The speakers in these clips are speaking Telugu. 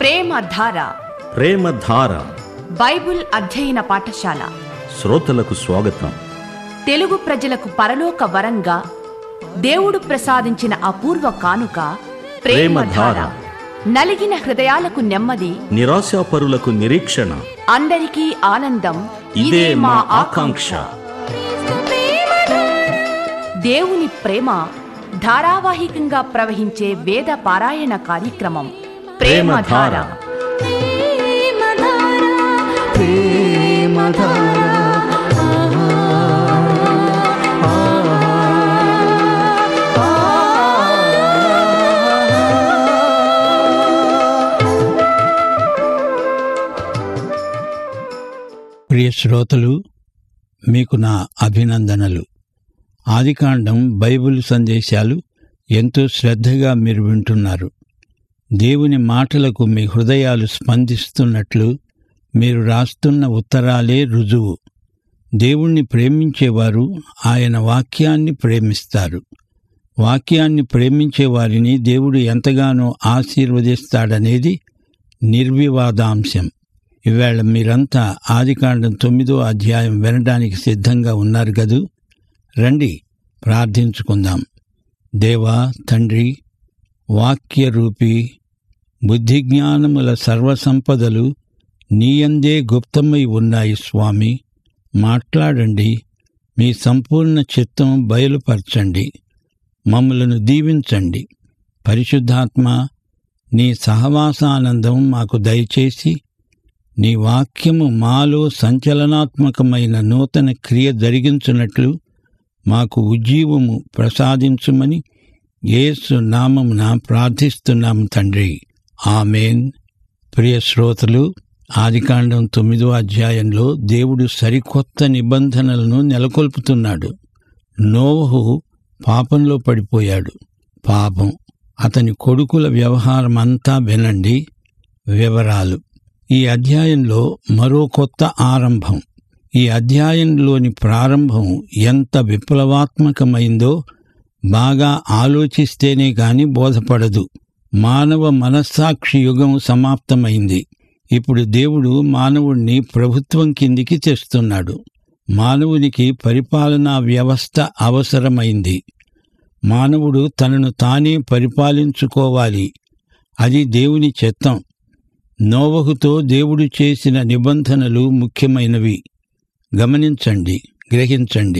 ప్రేమధార ప్రేమధార బైబిల్ అధ్యయన పాఠశాల శ్రోతలకు స్వాగతం తెలుగు ప్రజలకు పరలోక వరంగా దేవుడు ప్రసాదించిన అపూర్వ కానుక ప్రేమధార ప్రేమధార. నలిగిన హృదయాలకు నెమ్మది నిరాశాపరులకు నిరీక్షణ అందరికీ ఆనందం ఇదే మా ఆకాంక్ష దేవుని ప్రేమ ధారావాహికంగా ప్రవహించే వేద పారాయణ కార్యక్రమం ప్రేమధార ప్రేమధార. ప్రియ శ్రోతలు మీకు నా అభినందనలు ఆదికాండం బైబిల్ సందేశాలు ఎంతో శ్రద్ధగా మీరు వింటున్నారు దేవుని మాటలకు మీ హృదయాలు స్పందిస్తున్నట్లు మీరు రాస్తున్న ఉత్తరాలే రుజువు దేవుణ్ణి ప్రేమించేవారు ఆయన వాక్యాన్ని ప్రేమిస్తారు వాక్యాన్ని ప్రేమించే వారిని దేవుడు ఎంతగానో ఆశీర్వదిస్తాడనేది నిర్వివాదాంశం ఇవాళ మీరంతా ఆదికాండం తొమ్మిదో అధ్యాయం వినడానికి సిద్ధంగా ఉన్నారు గదు రండి ప్రార్థించుకుందాం దేవా తండ్రి వాక్యరూపి బుద్ధిజ్ఞానముల సర్వసంపదలు నీయందే గుప్తమై ఉన్నాయి స్వామి మాట్లాడండి మీ సంపూర్ణ చిత్తం బయలుపరచండి మమ్మలను దీవించండి పరిశుద్ధాత్మ నీ సహవాసానందం మాకు దయచేసి నీ వాక్యము మాలో సంచలనాత్మకమైన నూతన క్రియ జరిగించున్నట్లు మాకు ఉజ్జీవము ప్రసాదించుమని యేసు నామమున ప్రార్థిస్తున్నాం తండ్రి ఆమెన్ ప్రియ శ్రోతలు ఆదికాండం తొమ్మిదో అధ్యాయంలో దేవుడు సరికొత్త నిబంధనలను నెలకొల్పుతున్నాడు నోవహు పాపంలో పడిపోయాడు పాపం అతని కొడుకుల వ్యవహారమంతా వినండి వివరాలు ఈ అధ్యాయంలో మరో కొత్త ఆరంభం ఈ అధ్యాయంలోని ప్రారంభం ఎంత విప్లవాత్మకమైందో బాగా ఆలోచిస్తేనే గాని బోధపడదు మానవ మనస్సాక్షి యుగం సమాప్తమైంది ఇప్పుడు దేవుడు మానవుణ్ణి ప్రభుత్వం కిందికి తెస్తున్నాడు మానవునికి పరిపాలనా వ్యవస్థ అవసరమైంది మానవుడు తనను తానే పరిపాలించుకోవాలి అది దేవుని చిత్తం నోవహుతో దేవుడు చేసిన నిబంధనలు ముఖ్యమైనవి గమనించండి గ్రహించండి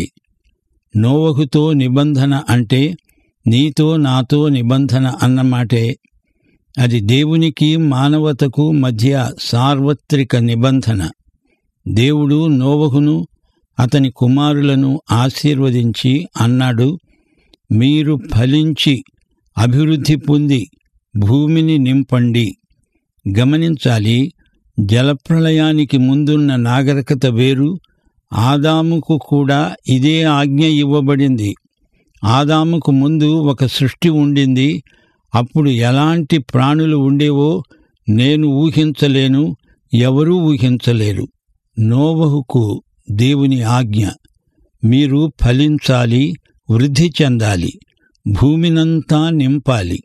నోవహుతో నిబంధన అంటే నీతో నాతో నిబంధన అన్నమాటే అది దేవునికి మానవతకు మధ్య సార్వత్రిక నిబంధన దేవుడు నోవహును అతని కుమారులను ఆశీర్వదించి అన్నాడు మీరు ఫలించి అభివృద్ధి పొంది భూమిని నింపండి గమనించాలి జలప్రళయానికి ముందున్న నాగరికత వేరు ఆదాముకు కూడా ఇదే ఆజ్ఞ ఇవ్వబడింది ఆదాముకు ముందు ఒక సృష్టి ఉండింది అప్పుడు ఎలాంటి ప్రాణులు ఉండేవో నేను ఊహించలేను ఎవరూ ఊహించలేరు నోవహుకు దేవుని ఆజ్ఞ మీరు ఫలించాలి వృద్ధి చెందాలి భూమినంతా నింపాలి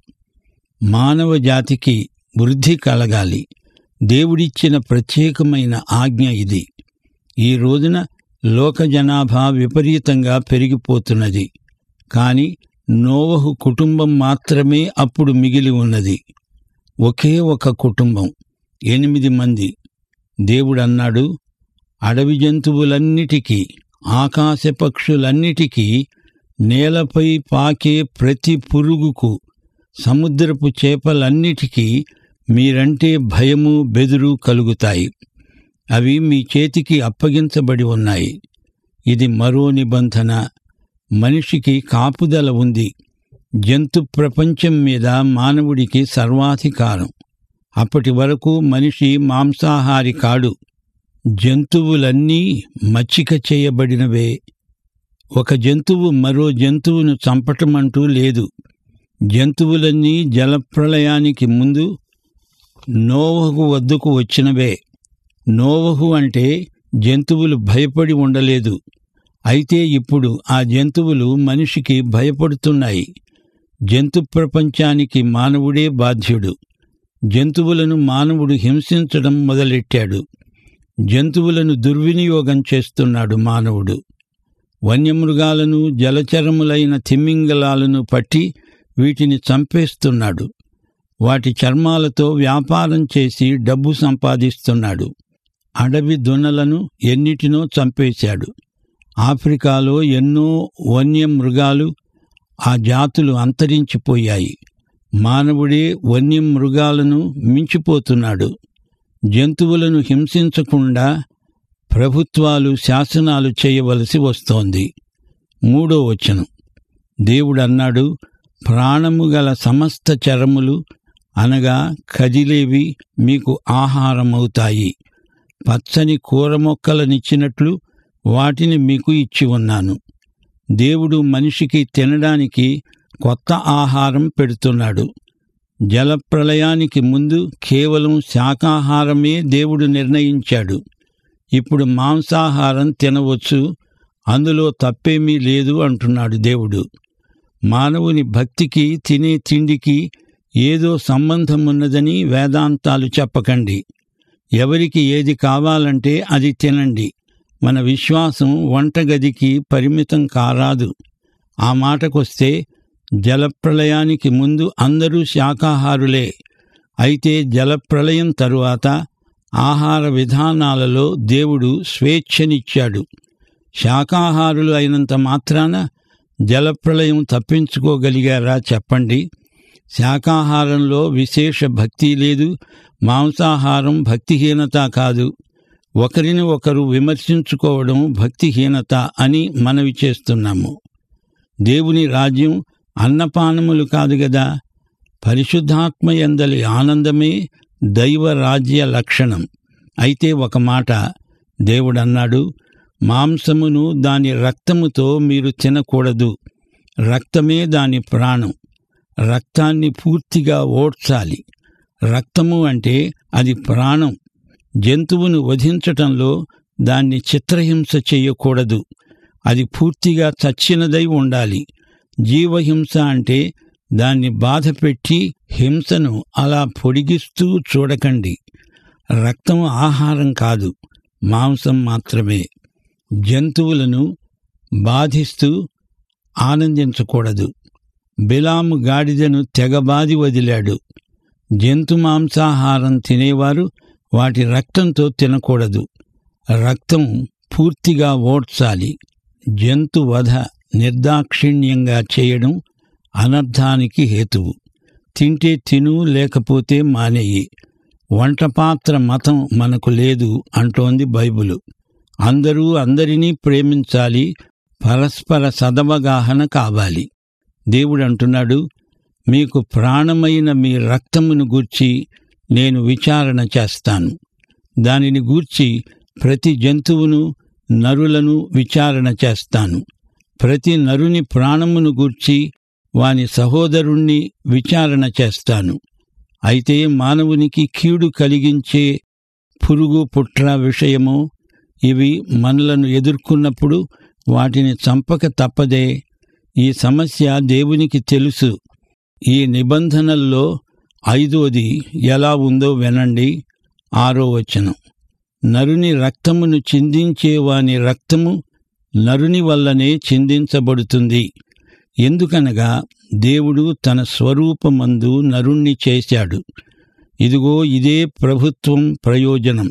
మానవ జాతికి వృద్ధి కలగాలి దేవుడిచ్చిన ప్రత్యేకమైన ఆజ్ఞ ఇది ఈ రోజున లోక జనాభా విపరీతంగా పెరిగిపోతున్నది కాని నోవహు కుటుంబం మాత్రమే అప్పుడు మిగిలి ఉన్నది ఒకే ఒక కుటుంబం ఎనిమిది మంది దేవుడన్నాడు అడవి జంతువులన్నిటికీ ఆకాశ పక్షులన్నిటికీ నేలపై పాకే ప్రతి పురుగుకు సముద్రపు చేపలన్నిటికీ మీరంటే భయము బెదురు కలుగుతాయి అవి మీ చేతికి అప్పగించబడి ఉన్నాయి ఇది మరో నిబంధన మనిషికి కాపుదల ఉంది జంతు ప్రపంచం మీద మానవుడికి సర్వాధికారం అప్పటి వరకు మనిషి మాంసాహారి కాడు జంతువులన్నీ మచ్చిక చేయబడినవే ఒక జంతువు మరో జంతువును చంపటమంటూ లేదు జంతువులన్నీ జలప్రళయానికి ముందు నోవహు వద్దకు వచ్చినవే నోవహు అంటే జంతువులు భయపడి ఉండలేదు అయితే ఇప్పుడు ఆ జంతువులు మనిషికి భయపడుతున్నాయి జంతు ప్రపంచానికి మానవుడే బాధ్యుడు జంతువులను మానవుడు హింసించడం మొదలెట్టాడు జంతువులను దుర్వినియోగం చేస్తున్నాడు మానవుడు వన్యమృగాలను జలచరములైన తిమ్మింగలాలను పట్టి వీటిని చంపేస్తున్నాడు వాటి చర్మాలతో వ్యాపారం చేసి డబ్బు సంపాదిస్తున్నాడు అడవి దున్నలను ఎన్నిటినో చంపేశాడు ఆఫ్రికాలో ఎన్నో వన్యమృగాలు ఆ జాతులు అంతరించిపోయాయి మానవుడే వన్యమృగాలను మించిపోతున్నాడు జంతువులను హింసించకుండా ప్రభుత్వాలు శాసనాలు చేయవలసి వస్తోంది మూడో వచనం దేవుడన్నాడు ప్రాణము గల సమస్త చరములు అనగా కదిలేవి మీకు ఆహారమవుతాయి పచ్చని కూర మొక్కలనిచ్చినట్లు వాటిని మీకు ఇచ్చి ఉన్నాను దేవుడు మనిషికి తినడానికి కొత్త ఆహారం పెడుతున్నాడు జలప్రలయానికి ముందు కేవలం శాకాహారమే దేవుడు నిర్ణయించాడు ఇప్పుడు మాంసాహారం తినవచ్చు అందులో తప్పేమీ లేదు అంటున్నాడు దేవుడు మానవుని భక్తికి తినే తిండికి ఏదో సంబంధం ఉన్నదని వేదాంతాలు చెప్పకండి ఎవరికి ఏది కావాలంటే అది తినండి మన విశ్వాసం వంటగదికి పరిమితం కారాదు ఆ మాటకొస్తే జలప్రలయానికి ముందు అందరూ శాకాహారులే అయితే జలప్రలయం తరువాత ఆహార విధానాలలో దేవుడు స్వేచ్ఛనిచ్చాడు శాకాహారులు అయినంత మాత్రాన జలప్రలయం తప్పించుకోగలిగారా చెప్పండి శాకాహారంలో విశేష భక్తి లేదు మాంసాహారం భక్తిహీనత కాదు ఒకరిని ఒకరు విమర్శించుకోవడం భక్తిహీనత అని మనవి చేస్తున్నాము దేవుని రాజ్యం అన్నపానములు కాదు గదా పరిశుద్ధాత్మ ఎందలి ఆనందమే దైవ రాజ్య లక్షణం అయితే ఒక మాట దేవుడన్నాడు మాంసమును దాని రక్తముతో మీరు తినకూడదు రక్తమే దాని ప్రాణం రక్తాన్ని పూర్తిగా ఓడ్చాలి రక్తము అంటే అది ప్రాణం జంతువును వధించటంలో దాన్ని చిత్రహింస చెయ్యకూడదు అది పూర్తిగా చచ్చినదై ఉండాలి జీవహింస అంటే దాన్ని బాధపెట్టి హింసను అలా పొడిగిస్తూ చూడకండి రక్తం ఆహారం కాదు మాంసం మాత్రమే జంతువులను బాధిస్తూ ఆనందించకూడదు బిలాము గాడిదను తెగబాది వదిలాడు జంతు మాంసాహారం తినేవారు వాటి రక్తంతో తినకూడదు రక్తం పూర్తిగా ఓడ్చాలి జంతు వధ నిర్దాక్షిణ్యంగా చేయడం అనర్థానికి హేతువు తింటే తిను లేకపోతే మానేయి వంటపాత్ర మతం మనకు లేదు అంటోంది బైబులు అందరూ అందరినీ ప్రేమించాలి పరస్పర సదవగాహన కావాలి దేవుడు అంటున్నాడు మీకు ప్రాణమైన మీ రక్తమును గూర్చి నేను విచారణ చేస్తాను దానిని గూర్చి ప్రతి జంతువును నరులను విచారణ చేస్తాను ప్రతి నరుని ప్రాణమును గూర్చి వాని సహోదరుణ్ణి విచారణ చేస్తాను అయితే మానవునికి కీడు కలిగించే పురుగు పుట్ర విషయము ఇవి మనలను ఎదుర్కొన్నప్పుడు వాటిని చంపక తప్పదే ఈ సమస్య దేవునికి తెలుసు ఈ నిబంధనల్లో ఐదోది ఎలా ఉందో వినండి ఆరో వచనం నరుని రక్తమును చిందించే వాని రక్తము నరుని వల్లనే చిందించబడుతుంది ఎందుకనగా దేవుడు తన స్వరూపమందు నరుణ్ణి చేశాడు ఇదిగో ఇదే ప్రభుత్వం ప్రయోజనం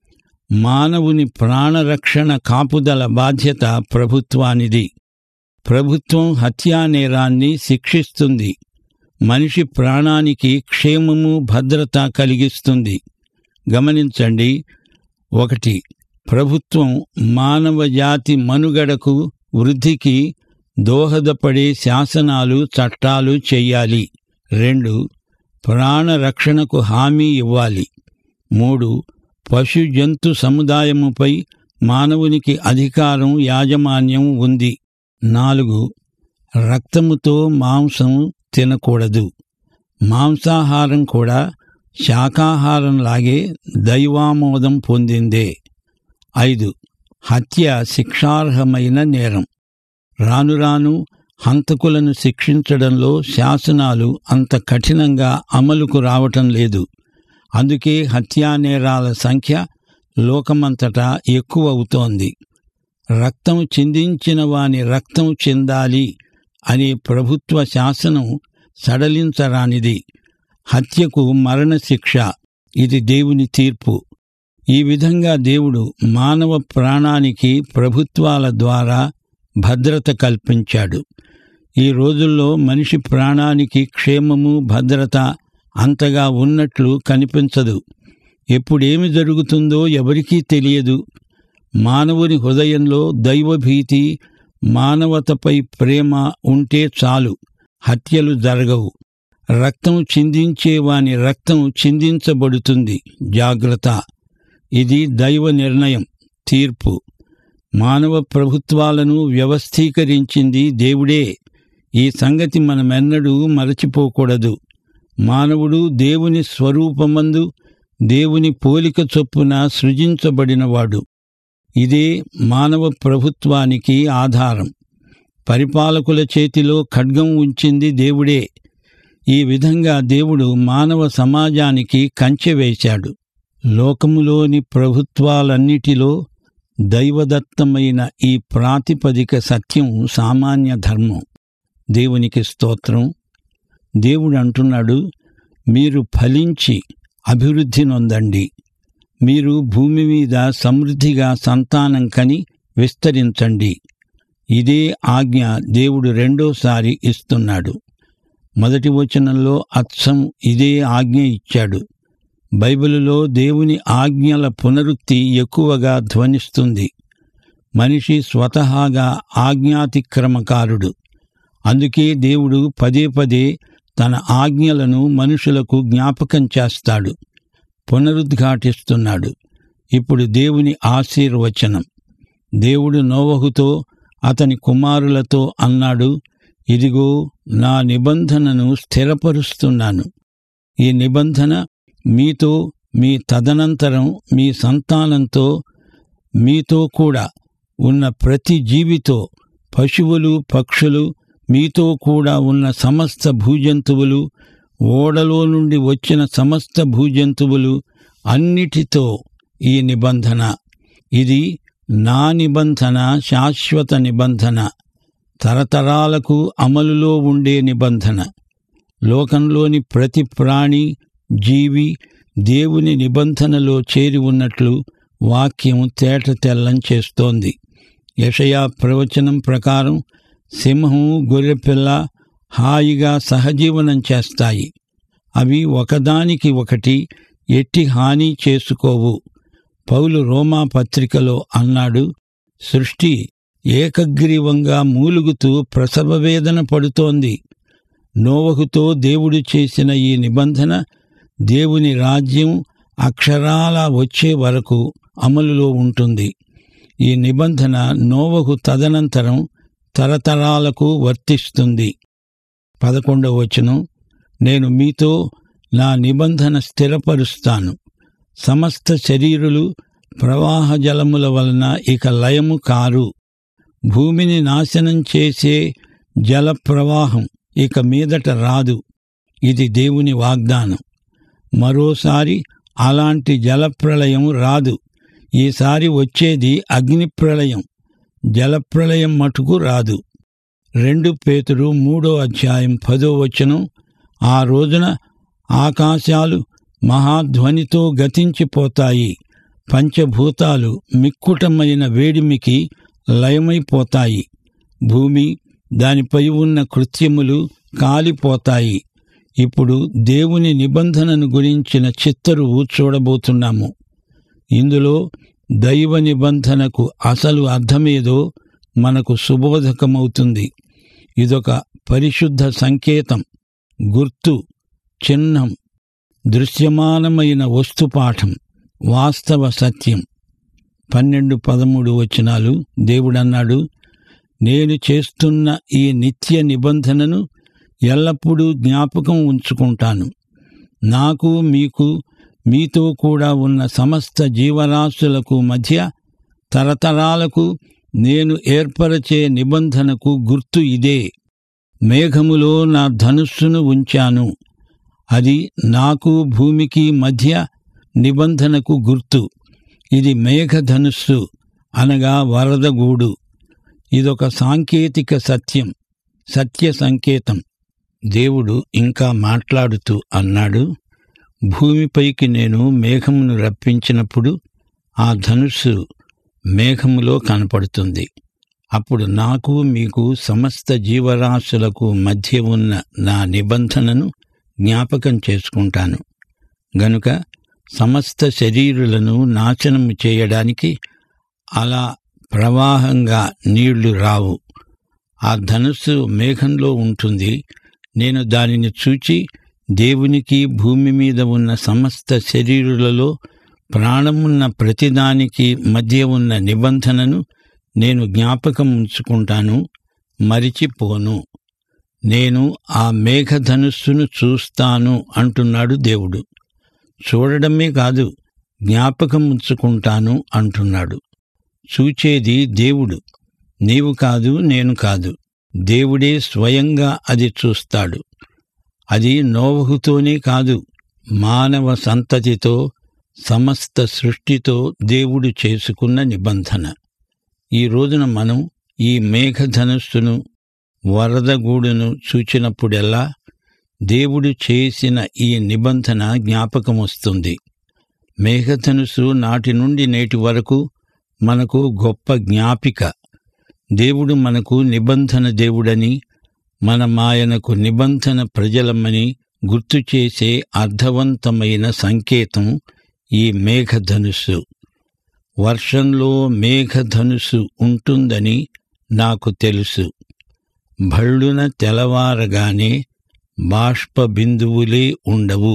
మానవుని ప్రాణరక్షణ కాపుదల బాధ్యత ప్రభుత్వానిది ప్రభుత్వం హత్యానేరాన్ని శిక్షిస్తుంది మనిషి ప్రాణానికి క్షేమము భద్రత కలిగిస్తుంది గమనించండి ఒకటి ప్రభుత్వం మానవ జాతి మనుగడకు వృద్ధికి దోహదపడే శాసనాలు చట్టాలు చెయ్యాలి రెండు ప్రాణరక్షణకు హామీ ఇవ్వాలి మూడు పశు జంతు సముదాయముపై మానవునికి అధికారం యాజమాన్యం ఉంది నాలుగు రక్తముతో మాంసం తినకూడదు మాంసాహారం కూడా శాకాహారంలాగే దైవామోదం పొందిందే ఐదు హత్య శిక్షార్హమైన నేరం రాను రాను హంతకులను శిక్షించడంలో శాసనాలు అంత కఠినంగా అమలుకు రావటం లేదు అందుకే హత్యానేరాల సంఖ్య లోకమంతటా ఎక్కువ అవుతోంది రక్తం చిందించిన వాని రక్తం చెందాలి అనే ప్రభుత్వ శాసనం సడలించరానిది హత్యకు మరణశిక్ష ఇది దేవుని తీర్పు ఈ విధంగా దేవుడు మానవ ప్రాణానికి ప్రభుత్వాల ద్వారా భద్రత కల్పించాడు ఈ రోజుల్లో మనిషి ప్రాణానికి క్షేమము భద్రత అంతగా ఉన్నట్లు కనిపించదు ఎప్పుడేమి జరుగుతుందో ఎవరికీ తెలియదు మానవుని హృదయంలో దైవభీతి మానవతపై ప్రేమ ఉంటే చాలు హత్యలు జరగవు రక్తం చిందించేవాని రక్తం చిందించబడుతుంది జాగ్రత్త ఇది దైవ నిర్ణయం తీర్పు మానవ ప్రభుత్వాలను వ్యవస్థీకరించింది దేవుడే ఈ సంగతి మనమెన్నడూ మరచిపోకూడదు మానవుడు దేవుని స్వరూపమందు దేవుని పోలిక చొప్పున సృజించబడినవాడు ఇదే మానవ ప్రభుత్వానికి ఆధారం పరిపాలకుల చేతిలో ఖడ్గం ఉంచింది దేవుడే ఈ విధంగా దేవుడు మానవ సమాజానికి కంచె వేశాడు లోకములోని ప్రభుత్వాలన్నిటిలో దైవదత్తమైన ఈ ప్రాతిపదిక సత్యం సామాన్య ధర్మం దేవునికి స్తోత్రం దేవుడు అంటున్నాడు మీరు ఫలించి అభివృద్ధి నొందండి మీరు భూమి మీద సమృద్ధిగా సంతానం కని విస్తరించండి ఇదే ఆజ్ఞ దేవుడు రెండోసారి ఇస్తున్నాడు మొదటి వచనంలో అచ్చం ఇదే ఆజ్ఞ ఇచ్చాడు బైబిలులో దేవుని ఆజ్ఞల పునరుక్తి ఎక్కువగా ధ్వనిస్తుంది మనిషి స్వతహాగా ఆజ్ఞాతిక్రమకారుడు అందుకే దేవుడు పదే పదే తన ఆజ్ఞలను మనుషులకు జ్ఞాపకం చేస్తాడు పునరుద్ఘాటిస్తున్నాడు ఇప్పుడు దేవుని ఆశీర్వచనం దేవుడు నోవహుతో అతని కుమారులతో అన్నాడు ఇదిగో నా నిబంధనను స్థిరపరుస్తున్నాను ఈ నిబంధన మీతో మీ తదనంతరం మీ సంతానంతో మీతో కూడా ఉన్న ప్రతి జీవితో పశువులు పక్షులు మీతో కూడా ఉన్న సమస్త భూజంతువులు ఓడలో నుండి వచ్చిన సమస్త భూజంతువులు అన్నిటితో ఈ నిబంధన ఇది నా నిబంధన శాశ్వత నిబంధన తరతరాలకు అమలులో ఉండే నిబంధన లోకంలోని ప్రతి ప్రాణి జీవి దేవుని నిబంధనలో చేరి ఉన్నట్లు వాక్యం తేట తెల్లం చేస్తోంది యషయా ప్రవచనం ప్రకారం సింహం గొర్రెపిల్ల హాయిగా సహజీవనం చేస్తాయి అవి ఒకదానికి ఒకటి ఎట్టి హాని చేసుకోవు పౌలు రోమా పత్రికలో అన్నాడు సృష్టి ఏకగ్రీవంగా మూలుగుతూ ప్రసవవేదన పడుతోంది నోవహుతో దేవుడు చేసిన ఈ నిబంధన దేవుని రాజ్యం అక్షరాల వచ్చే వరకు అమలులో ఉంటుంది ఈ నిబంధన నోవహు తదనంతరం తరతరాలకు వర్తిస్తుంది పదకొండవ వచనం నేను మీతో నా నిబంధన స్థిరపరుస్తాను సమస్త శరీరులు ప్రవాహ జలముల వలన ఇక లయము కారు భూమిని నాశనం చేసే జల ప్రవాహం ఇక మీదట రాదు ఇది దేవుని వాగ్దానం మరోసారి అలాంటి జలప్రళయం రాదు ఈసారి వచ్చేది అగ్నిప్రళయం జలప్రళయం మటుకు రాదు రెండు పేతురు మూడో అధ్యాయం పదో వచనం ఆ రోజున ఆకాశాలు మహాధ్వనితో గతించిపోతాయి పంచభూతాలు మిక్కుటమైన వేడిమికి లయమైపోతాయి భూమి దానిపై ఉన్న కృత్యములు కాలిపోతాయి ఇప్పుడు దేవుని నిబంధనను గురించిన చిత్తరువు చూడబోతున్నాము ఇందులో దైవ నిబంధనకు అసలు అర్థమేదో మనకు సుబోధకమవుతుంది ఇదొక పరిశుద్ధ సంకేతం గుర్తు చిహ్నం దృశ్యమానమైన వస్తుపాఠం వాస్తవ సత్యం పన్నెండు పదమూడు వచనాలు దేవుడన్నాడు నేను చేస్తున్న ఈ నిత్య నిబంధనను ఎల్లప్పుడూ జ్ఞాపకం ఉంచుకుంటాను నాకు మీకు మీతో కూడా ఉన్న సమస్త జీవరాశులకు మధ్య తరతరాలకు నేను ఏర్పరచే నిబంధనకు గుర్తు ఇదే మేఘములో నా ధనుస్సును ఉంచాను అది నాకు భూమికి మధ్య నిబంధనకు గుర్తు ఇది మేఘధనుస్సు అనగా వరదగూడు ఇదొక సాంకేతిక సత్యం సత్య సంకేతం దేవుడు ఇంకా మాట్లాడుతూ అన్నాడు భూమిపైకి నేను మేఘమును రప్పించినప్పుడు ఆ ధనుస్సు మేఘములో కనపడుతుంది అప్పుడు నాకు మీకు సమస్త జీవరాశులకు మధ్య ఉన్న నా నిబంధనను జ్ఞాపకం చేసుకుంటాను గనుక సమస్త శరీరులను నాశనము చేయడానికి అలా ప్రవాహంగా నీళ్లు రావు ఆ ధనుస్సు మేఘంలో ఉంటుంది నేను దానిని చూచి దేవునికి భూమి మీద ఉన్న సమస్త శరీరులలో ప్రాణమున్న ప్రతిదానికి మధ్య ఉన్న నిబంధనను నేను జ్ఞాపకం ఉంచుకుంటాను మరిచిపోను నేను ఆ మేఘధనుస్సును చూస్తాను అంటున్నాడు దేవుడు చూడడమే కాదు జ్ఞాపకం ఉంచుకుంటాను అంటున్నాడు చూచేది దేవుడు నీవు కాదు నేను కాదు దేవుడే స్వయంగా అది చూస్తాడు అది నోవహుతోనే కాదు మానవ సంతతితో సమస్త సృష్టితో దేవుడు చేసుకున్న నిబంధన ఈ రోజున మనం ఈ మేఘధనుస్సును వరదగూడును చూచినప్పుడెల్లా దేవుడు చేసిన ఈ నిబంధన జ్ఞాపకం వస్తుంది మేఘధనుసు నాటి నుండి నేటి వరకు మనకు గొప్ప జ్ఞాపిక దేవుడు మనకు నిబంధన దేవుడని మనమాయనకు నిబంధన ప్రజలమని గుర్తు చేసే అర్థవంతమైన సంకేతం ఈ మేఘధనుస్సు వర్షంలో మేఘధనుసు ఉంటుందని నాకు తెలుసు భళ్ళున తెలవారగానే బాష్ప బిందువులే ఉండవు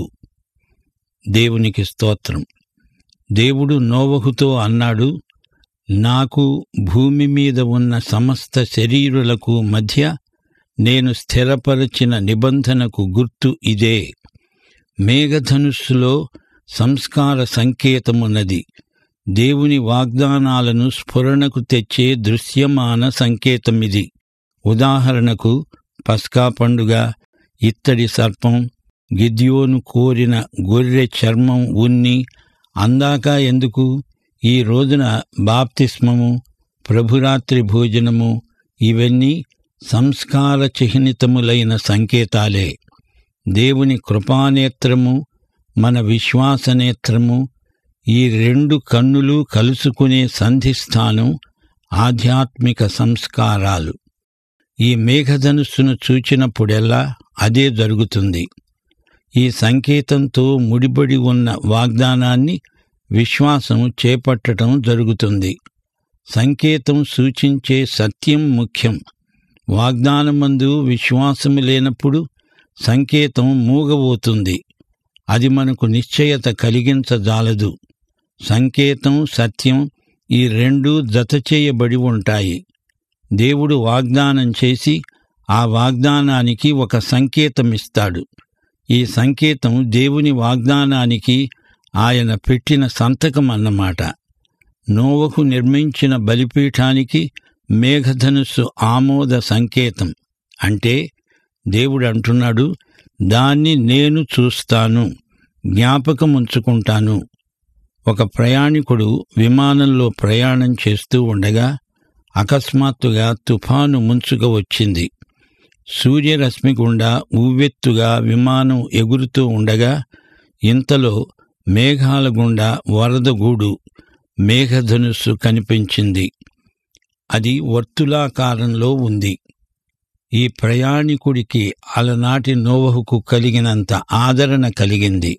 దేవునికి స్తోత్రం దేవుడు నోవహుతో అన్నాడు నాకు భూమి మీద ఉన్న సమస్త శరీరులకు మధ్య నేను స్థిరపరచిన నిబంధనకు గుర్తు ఇదే మేఘధనుస్సులో సంస్కార సంకేతమున్నది దేవుని వాగ్దానాలను స్ఫురణకు తెచ్చే దృశ్యమాన సంకేతమిది ఉదాహరణకు పస్కా పండుగ ఇత్తడి సర్పం గిద్యోను కోరిన గొర్రె చర్మం ఉన్ని అందాక ఎందుకు ఈ రోజున బాప్తిస్మము ప్రభురాత్రి భోజనము ఇవన్నీ సంస్కార చిహ్నితములైన సంకేతాలే దేవుని కృపానేత్రము మన విశ్వాసనేత్రము ఈ రెండు కన్నులు కలుసుకునే సంధిస్థానం ఆధ్యాత్మిక సంస్కారాలు ఈ మేఘధనుస్సును చూచినప్పుడెల్లా అదే జరుగుతుంది ఈ సంకేతంతో ముడిపడి ఉన్న వాగ్దానాన్ని విశ్వాసం చేపట్టడం జరుగుతుంది సంకేతం సూచించే సత్యం ముఖ్యం వాగ్దానమందు విశ్వాసము లేనప్పుడు సంకేతం మూగబోతుంది అది మనకు నిశ్చయత కలిగించజాలదు సంకేతం సత్యం ఈ రెండూ జతచేయబడి ఉంటాయి దేవుడు వాగ్దానం చేసి ఆ వాగ్దానానికి ఒక సంకేతమిస్తాడు ఈ సంకేతం దేవుని వాగ్దానానికి ఆయన పెట్టిన సంతకం అన్నమాట నోవహు నిర్మించిన బలిపీఠానికి మేఘధనుస్సు ఆమోద సంకేతం అంటే దేవుడు అంటున్నాడు దాన్ని నేను చూస్తాను జ్ఞాపకం ఉంచుకుంటాను ఒక ప్రయాణికుడు విమానంలో ప్రయాణం చేస్తూ ఉండగా అకస్మాత్తుగా తుఫాను ముంచుకు వచ్చింది సూర్యరశ్మి గుండా ఉవ్వెత్తుగా విమానం ఎగురుతూ ఉండగా ఇంతలో మేఘాల గుండా వరదగూడు మేఘధనుస్సు కనిపించింది అది వర్తులాకారంలో ఉంది ఈ ప్రయాణికుడికి అలనాటి నోవహుకు కలిగినంత ఆదరణ కలిగింది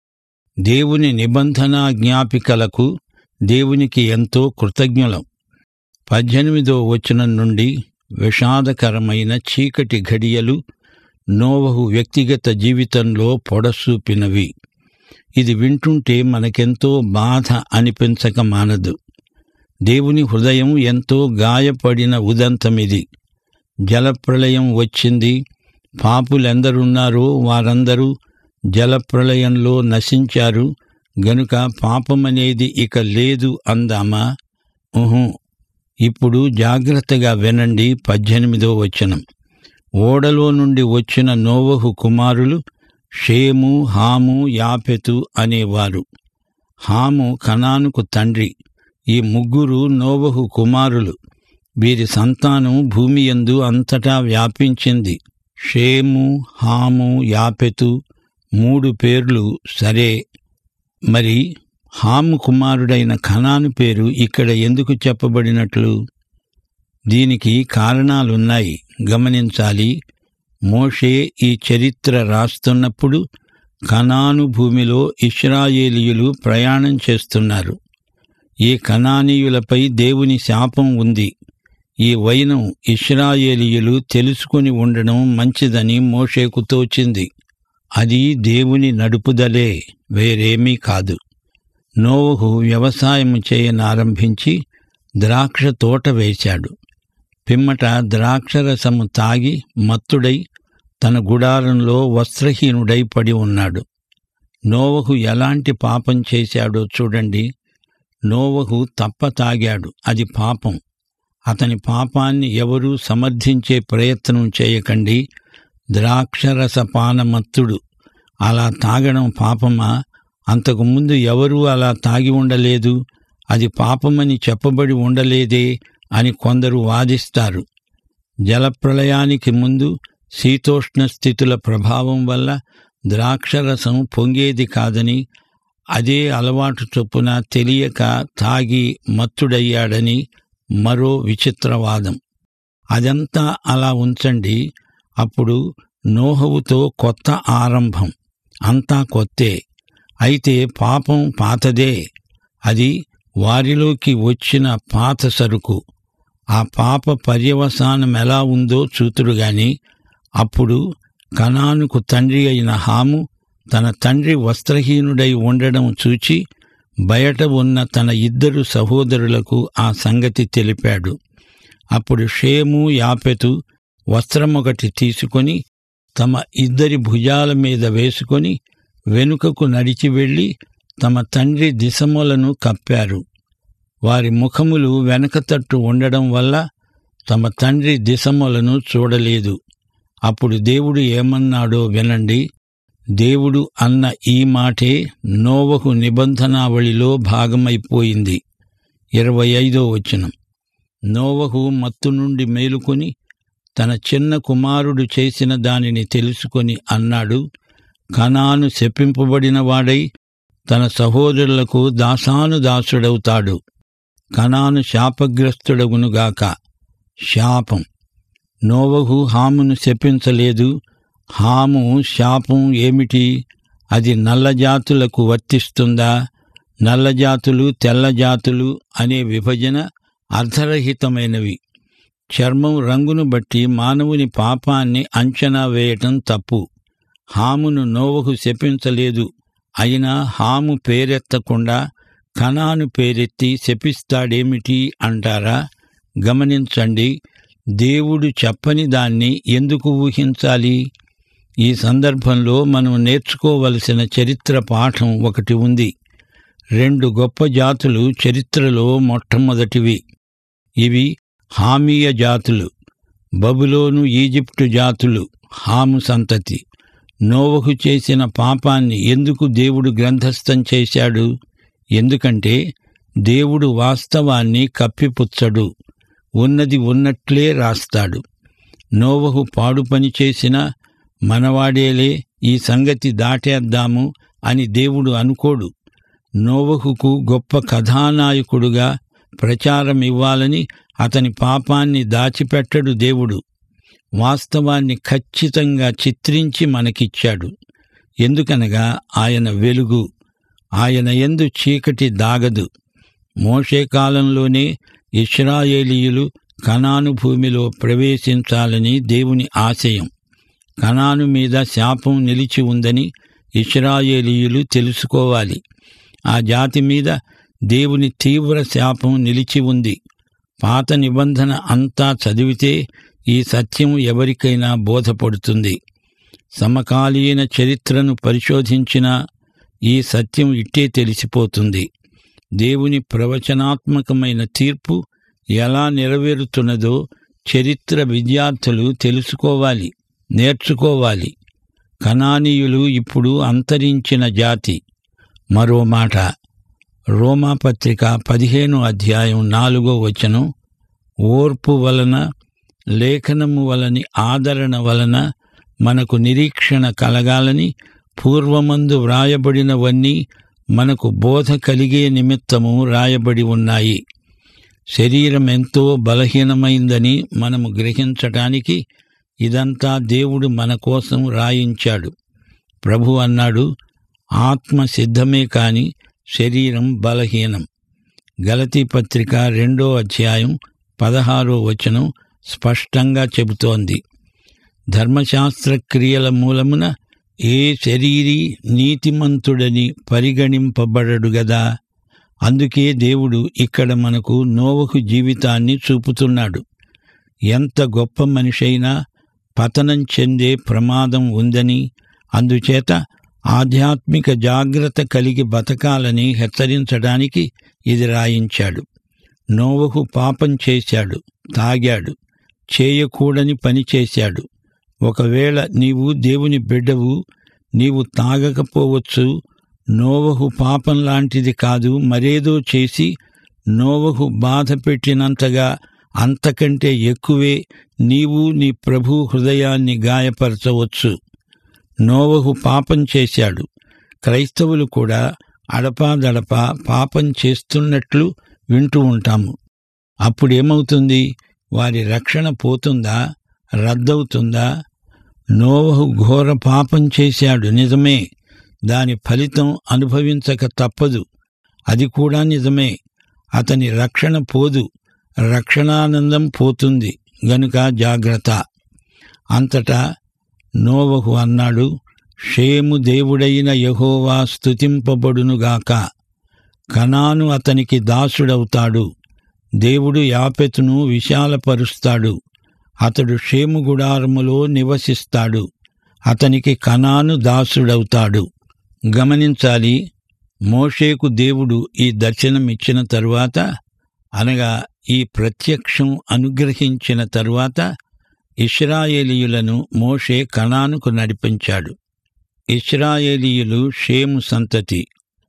దేవుని నిబంధనా జ్ఞాపికలకు దేవునికి ఎంతో కృతజ్ఞులం పద్దెనిమిదో వచనం నుండి విషాదకరమైన చీకటి ఘడియలు నోవహు వ్యక్తిగత జీవితంలో పొడసూపినవి ఇది వింటుంటే మనకెంతో బాధ అనిపించక మానదు దేవుని హృదయం ఎంతో గాయపడిన ఉదంతమిది జలప్రళయం వచ్చింది పాపులెందరున్నారో వారందరూ జలప్రళయంలో నశించారు గనుక పాపమనేది ఇక లేదు అందామా ఊహు ఇప్పుడు జాగ్రత్తగా వినండి పద్దెనిమిదో వచనం ఓడలో నుండి వచ్చిన నోవహు కుమారులు షేము హాము యాపెతు అనేవారు హాము కనానుకు తండ్రి ఈ ముగ్గురు నోవహు కుమారులు వీరి సంతానం భూమి యందు అంతటా వ్యాపించింది షేము హాము యాపెతు మూడు పేర్లు సరే మరి హాము కుమారుడైన ఖనాను పేరు ఇక్కడ ఎందుకు చెప్పబడినట్లు దీనికి కారణాలున్నాయి గమనించాలి మోషే ఈ చరిత్ర రాస్తున్నప్పుడు కనాను భూమిలో ఇస్రాయేలీయులు ప్రయాణం చేస్తున్నారు ఈ కనానీయులపై దేవుని శాపం ఉంది ఈ వైనం ఇస్రాయేలీయులు తెలుసుకుని ఉండడం మంచిదని మోషేకు తోచింది అది దేవుని నడుపుదలే వేరేమీ కాదు నోవహు వ్యవసాయం చేయనారంభించి ద్రాక్ష తోట వేశాడు పిమ్మట ద్రాక్షరసము తాగి మత్తుడై తన గుడారంలో వస్త్రహీనుడై పడి ఉన్నాడు నోవహు ఎలాంటి పాపం చేశాడో చూడండి నోవహు తప్ప తాగాడు అది పాపం అతని పాపాన్ని ఎవరూ సమర్థించే ప్రయత్నం చేయకండి ద్రాక్షరస పానమత్తుడు అలా తాగడం పాపమా అంతకుముందు ఎవరూ అలా తాగి ఉండలేదు అది పాపమని చెప్పబడి ఉండలేదే అని కొందరు వాదిస్తారు జలప్రళయానికి ముందు శీతోష్ణ స్థితుల ప్రభావం వల్ల ద్రాక్షరసం పొంగేది కాదని అదే అలవాటు చొప్పున తెలియక తాగి మత్తుడయ్యాడని మరో విచిత్రవాదం అదంతా అలా ఉంచండి అప్పుడు నోహవుతో కొత్త ఆరంభం అంతా కొత్తే అయితే పాపం పాతదే అది వారిలోకి వచ్చిన పాత సరుకు ఆ పాప పర్యవసానం ఎలా ఉందో చూతుడుగాని అప్పుడు కనానుకు తండ్రి అయిన హాము తన తండ్రి వస్త్రహీనుడై ఉండడం చూచి బయట ఉన్న తన ఇద్దరు సహోదరులకు ఆ సంగతి తెలిపాడు అప్పుడు షేము యాపెతు వస్త్రమొకటి తీసుకొని తమ ఇద్దరి భుజాల మీద వేసుకొని వెనుకకు నడిచి వెళ్ళి తమ తండ్రి దిశములను కప్పారు వారి ముఖములు వెనకతట్టు ఉండడం వల్ల తమ తండ్రి దిశములను చూడలేదు అప్పుడు దేవుడు ఏమన్నాడో వినండి దేవుడు అన్న ఈ మాటే నోవహు నిబంధనావళిలో భాగమైపోయింది ఇరవై ఐదో వచనం నోవహు మత్తు నుండి మేలుకొని తన చిన్న కుమారుడు చేసిన దానిని తెలుసుకొని అన్నాడు కనాను శపింపబడిన వాడై తన సహోదరులకు దాసానుదాసుడవుతాడు కనాను శాపగ్రస్తుడగునుగాక శాపం నోవహు హామును శపించలేదు హాము శాపం ఏమిటి అది నల్లజాతులకు వర్తిస్తుందా నల్లజాతులు తెల్లజాతులు అనే విభజన అర్ధరహితమైనవి చర్మం రంగును బట్టి మానవుని పాపాన్ని అంచనా వేయటం తప్పు హామును నోవహు శపించలేదు అయినా హాము పేరెత్తకుండా కనాను పేరెత్తి శపిస్తాడేమిటి అంటారా గమనించండి దేవుడు చెప్పని దాన్ని ఎందుకు ఊహించాలి ఈ సందర్భంలో మనం నేర్చుకోవలసిన చరిత్ర పాఠం ఒకటి ఉంది రెండు గొప్ప జాతులు చరిత్రలో మొట్టమొదటివి ఇవి హామీయ జాతులు బబులోను ఈజిప్టు జాతులు హాము సంతతి నోవహు చేసిన పాపాన్ని ఎందుకు దేవుడు గ్రంథస్థం చేశాడు ఎందుకంటే దేవుడు వాస్తవాన్ని కప్పిపుచ్చడు ఉన్నది ఉన్నట్లే రాస్తాడు నోవహు పాడు పని చేసినా మనవాడేలే ఈ సంగతి దాటేద్దాము అని దేవుడు అనుకోడు నోవహుకు గొప్ప కథానాయకుడుగా ప్రచారం ఇవ్వాలని అతని పాపాన్ని దాచిపెట్టడు దేవుడు వాస్తవాన్ని ఖచ్చితంగా చిత్రించి మనకిచ్చాడు ఎందుకనగా ఆయన వెలుగు ఆయన ఎందు చీకటి దాగదు మోషే కాలంలోనే ఇస్రాయేలీయులు కనాను భూమిలో ప్రవేశించాలని దేవుని ఆశయం కనాను మీద శాపం నిలిచి ఉందని ఇస్రాయేలీయులు తెలుసుకోవాలి ఆ జాతి మీద దేవుని తీవ్ర శాపం నిలిచి ఉంది పాత నిబంధన అంతా చదివితే ఈ సత్యం ఎవరికైనా బోధపడుతుంది సమకాలీన చరిత్రను పరిశోధించినా ఈ సత్యం ఇట్టే తెలిసిపోతుంది దేవుని ప్రవచనాత్మకమైన తీర్పు ఎలా నెరవేరుతున్నదో చరిత్ర విద్యార్థులు తెలుసుకోవాలి నేర్చుకోవాలి కనానీయులు ఇప్పుడు అంతరించిన జాతి మరో మాట రోమాపత్రిక పదిహేను అధ్యాయం నాలుగో వచనం ఓర్పు వలన లేఖనము వలని ఆదరణ వలన మనకు నిరీక్షణ కలగాలని పూర్వమందు వ్రాయబడినవన్నీ మనకు బోధ కలిగే నిమిత్తము రాయబడి ఉన్నాయి శరీరం ఎంతో బలహీనమైందని మనము గ్రహించటానికి ఇదంతా దేవుడు మన కోసం రాయించాడు ప్రభు అన్నాడు ఆత్మ సిద్ధమే కాని శరీరం బలహీనం గలతీ పత్రిక రెండో అధ్యాయం పదహారో వచనం స్పష్టంగా చెబుతోంది ధర్మశాస్త్ర క్రియల మూలమున ఏ శరీరీ నీతిమంతుడని పరిగణింపబడడు గదా అందుకే దేవుడు ఇక్కడ మనకు నోవహు జీవితాన్ని చూపుతున్నాడు ఎంత గొప్ప మనిషైనా పతనం చెందే ప్రమాదం ఉందని అందుచేత ఆధ్యాత్మిక జాగ్రత్త కలిగి బతకాలని హెచ్చరించడానికి ఇది రాయించాడు నోవహు పాపం చేశాడు తాగాడు చేయకూడని పని చేశాడు ఒకవేళ నీవు దేవుని బిడ్డవు నీవు తాగకపోవచ్చు నోవహు పాపం లాంటిది కాదు మరేదో చేసి నోవహు బాధ పెట్టినంతగా అంతకంటే ఎక్కువే నీవు నీ ప్రభు హృదయాన్ని గాయపరచవచ్చు నోవహు పాపం చేశాడు క్రైస్తవులు కూడా అడపాదడపా పాపం చేస్తున్నట్లు వింటూ ఉంటాము అప్పుడేమవుతుంది వారి రక్షణ పోతుందా రద్దవుతుందా నోవహు ఘోర పాపం చేశాడు నిజమే దాని ఫలితం అనుభవించక తప్పదు అది కూడా నిజమే అతని రక్షణ పోదు రక్షణానందం పోతుంది గనుక జాగ్రత్త అంతటా నోవహు అన్నాడు షేము దేవుడైన యహోవా స్తుతింపబడునుగాక కనాను అతనికి దాసుడవుతాడు దేవుడు యాపెతును విశాలపరుస్తాడు అతడు షేము గుడారములో నివసిస్తాడు అతనికి కనాను దాసుడవుతాడు గమనించాలి మోషేకు దేవుడు ఈ దర్శనమిచ్చిన తరువాత అనగా ఈ ప్రత్యక్షం అనుగ్రహించిన తరువాత ఇస్రాయేలీయులను మోషే కనానుకు నడిపించాడు ఇస్రాయేలీయులు షేము సంతతి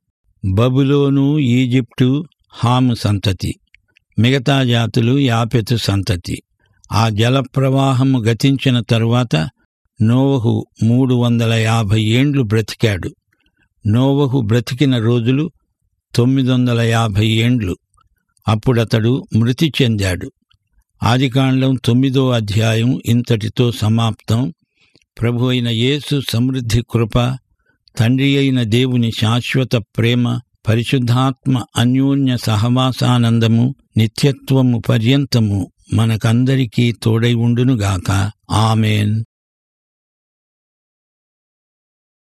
బబులోను ఈజిప్టు హాము సంతతి మిగతా జాతులు యాపెతు సంతతి ఆ జలప్రవాహము గతించిన తరువాత నోవహు మూడు వందల యాభై ఏండ్లు బ్రతికాడు నోవహు బ్రతికిన రోజులు తొమ్మిది వందల యాభై ఏండ్లు అప్పుడతడు మృతి చెందాడు ఆదికాండం తొమ్మిదో అధ్యాయం ఇంతటితో సమాప్తం ప్రభు అయిన యేసు సమృద్ధి కృప తండ్రి అయిన దేవుని శాశ్వత ప్రేమ పరిశుద్ధాత్మ అన్యోన్య సహవాసానందము నిత్యత్వము పర్యంతము మనకందరికీ తోడై ఉండునుగాక ఆమెన్